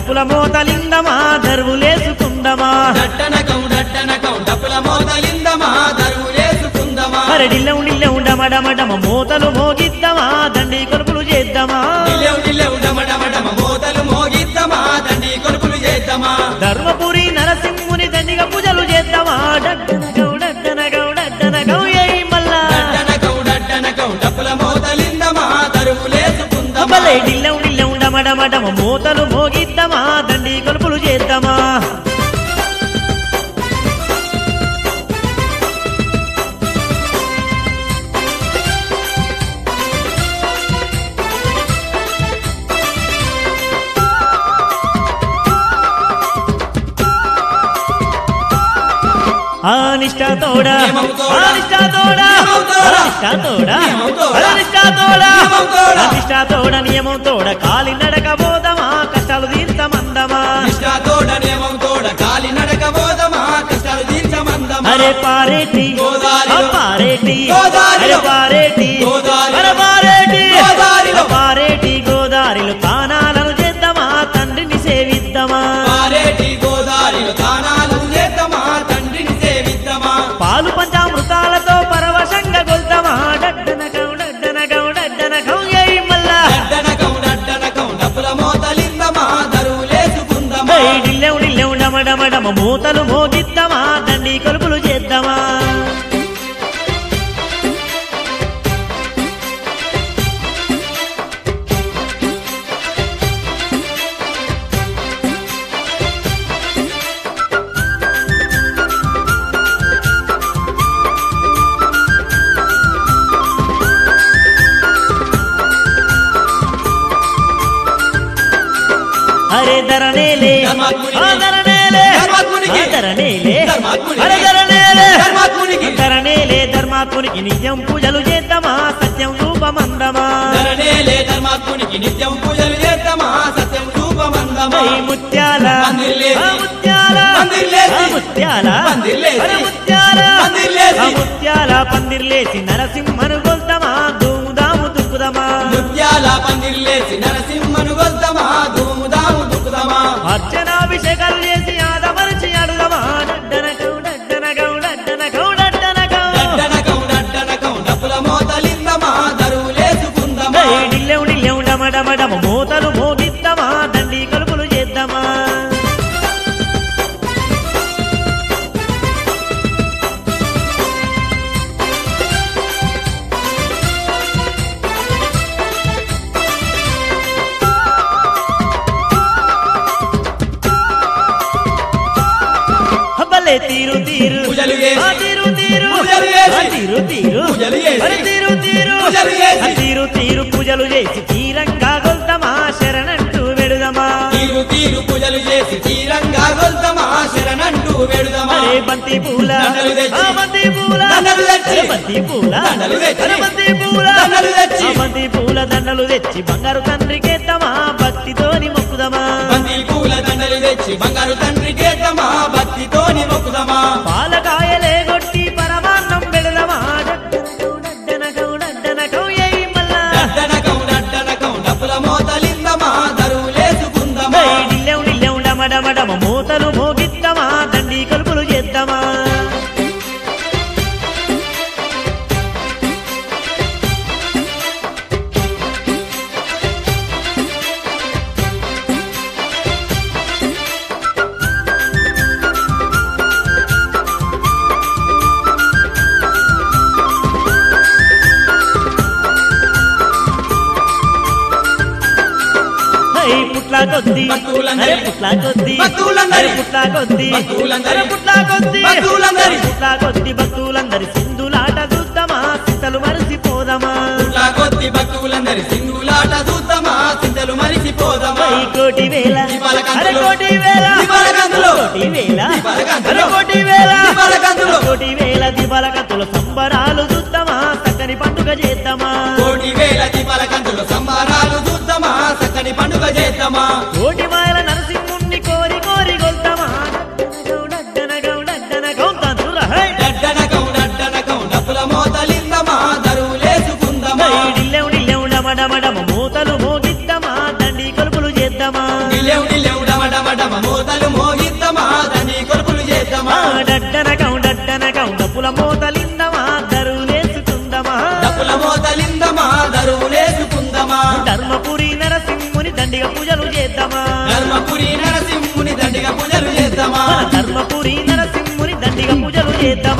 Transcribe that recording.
డప్పుల మోతలిందమా దరువులేసుకుందమా దట్టనకం దట్టనకం డప్పుల మోతలిందమా దరువులేసుకుందమా అరడిల్లెం నిల్లెం డమడమడమ మోతలు మోగిద్దమా దండి కొలుపులు చేద్దామా నిలెవు నిలెవు డమడమడమ మోతలు మోగిద్దమా దండి కొలుపులు చేద్దామా ధర్మపురి నరసింహుని దండిగా పూజలు చేద్దామా డడ్డనగౌ డడ్డనగౌ డడ్డనగౌ ఏయ్ మల్లా దట్టనకం దట్టనకం డప్పుల మోతలిందమా దరువులేసుకుందమా అమ్మలే డిల్లెం నిల్లెం డమడమడమ మోతలు మోగిద్దమా దండి కొలుపులు చేద్దామా అనిష్టతోడా నియమంతోడా. అనిష్టతోడా నియమంతోడా. అనిష్టతోడా నియమంతోడా. అనిష్టతోడా నియమంతోడా. అనిష్టతోడ నియమంతోడ కాలి నడక పోదమా కష్టాలు తీర్చమందమా నిష్ఠాతోడ నియమం తోడ కాలి నడక బోధమా కష్టాలు తీర్చమందమా అరే పారేటి గోదారిలో. ఆ పారేటి గోదారిలో. అరే పారేటి గోదారిలో. అరే పారేటి గోదారిలో. ఆ పారేటి గోదారిలో తానాలను చేద్దామా తండ్రిని సేవిద్దామా పారేటి గోదారిలో దానాలు చేద్దామా తండ్రిని సేవిద్దామా పాలు పంచామృతాలతో పరవశంగా గొల్తామా డడ్డనకం డడ్డనకం డడ్డనకం ఏయ్ మల్లా దడ్డనకం దడ్డనకం డబ్బుల మోతలిందమా దరువులేసుకుందమా ఏయ్ డిల్లెం డిల్లెం డమడమడమ మూతలు మోగిద్దామా దండి కొలుపులు చేద్దామా అరే ధరణేలే ధర్మాత్మునికి. ఆ ధరణేలే ధర్మాత్మునికి. ఆ ధరణేలే ధర్మాత్మునికి. అరే ధరణేలే ధర్మాత్మునికి. ధరణేలే ధర్మాత్మునికి నిత్యం పూజలు చేద్దామా సత్యం రూపమందమా ధరణేలే ధర్మాత్మునికి నిత్యం పూజలు చేద్దామా సత్యం రూపమందమా ఐ ముత్యాల పందిర్లేసి. ఆ ముత్యాల పందిర్లేసి. ఆ ముత్యాల పందిర్లేసి. అరే ముత్యాల పందిర్లేసి. ఆ ముత్యాల పందిర్లేసి నరసింహను గొల్తామా దూముదాము దుక్కుదమా ముత్యాల పందిర్లేసి నరసింహను గొల్దమా ధూముదాము దుక్కుదమా అర్చనాభిషేకాలు చేసి ఆదమరిచి అడుగమా డడ్డనకౌ డడ్డనకౌ డడ్డనకౌ డడ్డనకౌ దడ్డనకం దడ్డనకం డబ్బుల మోతలిందమా దరువులేసుకుందమా ఏయ్ డిల్లెం డిల్లెం డమడమడమ మూతలు మోగిద్దామా దండి కొలుపులు చేద్దామా భలే తీరు తీరు పూజలు చేసి. ఆ తీరు తీరు పూజలు చేసి. ఆ తీరు తీరు పూజలు చేసి. అరే తీరు తీరు పూజలు చేసి. ఆ తీరు తీరు పూజలు చేసి తీరంగా గొల్తమా శరణంటూ వెడుదమా తీరు తీరు పూజలు చేసి తీరంగా గొల్దమా శరణంటూ వెడుదమా అరే బంతి పూల దండలు తెచ్చి. ఆ బంతి పూల దండలు తెచ్చి. అరే బంతి పూల దండలు తెచ్చి. అరే బంతి పూల దండలు తెచ్చి. ఆ బంతి పూల దండలు తెచ్చి బంగారు తండ్రికేద్దామా భక్తితోని మొక్కుదమా బంతి పూల దండలు తెచ్చి బంగారు తండ్రి కేద్దామా భక్తితోని మొక్కుదమా పాలకాయలే కొట్టి పరమాన్నం పెడదమా డడ్డనకౌ డడ్డనకౌ డడ్డనకౌ ఏయ్ మల్లా దడ్డనకం దడ్డనకం డబ్బుల మోతలిందమా దరువులేసుకుందమా ఏయ్ డిల్లెం డిల్లెం డమడమడమ మూతలు మోగిద్దామా దండి కొలుపులు చేద్దామా హై పుట్లా కొద్ది భక్తులందరి- అరే పుట్లా కొద్ది భక్తులందరి- అరే పుట్లా కొద్ది భక్తులందరి- అరే పుట్లా కొద్ది భక్తులందరి- అరే పుట్లా కొద్ది భక్తులందరి సింధులాట చూద్దామా సింతలు మరిసిపోదామా పుట్లా కొద్ది భక్తులందరి సింగులాట చూద్దామా చింతలు మరిసిపోదామా హై కోటి వేల దీపాలకంతులు. అరే కోటి వేల దీపాలకంతులు. కోటి వేల దీపాలకంతులు. అరే కోటి వేల దీపాలకంతులు. కోటి వేల దీపాలకంతుల సంబరాలు చూద్దామా చక్కని పండుగ చేద్దామా కోటి వేల దీపాల కంతులు సంబారాలు చూద్దామా చక్కని పండుగ చేద్దామా కోటి మాయల నరసింహుణ్ణి కోరి కోరి గొల్తామా డడ్డనగౌ డడ్డనగౌ తంతుర హై దడ్డనకం దడ్డనకం డబ్బుల మోతలిందమా దరువులేసుకుందమా హై డిల్లెం డిల్లెం డమడమడమ మూతలు మోగిద్దామా దండి కొలుపులు చేద్దామా నిలెవు నిలెవు డమ దండిగా పూజలు చేద్దామా ధర్మపురి నరసింహుని దండిగా పూజలు చేద్దామా మన ధర్మపురి నరసింహుని దండిగా పూజలు చేద్దామా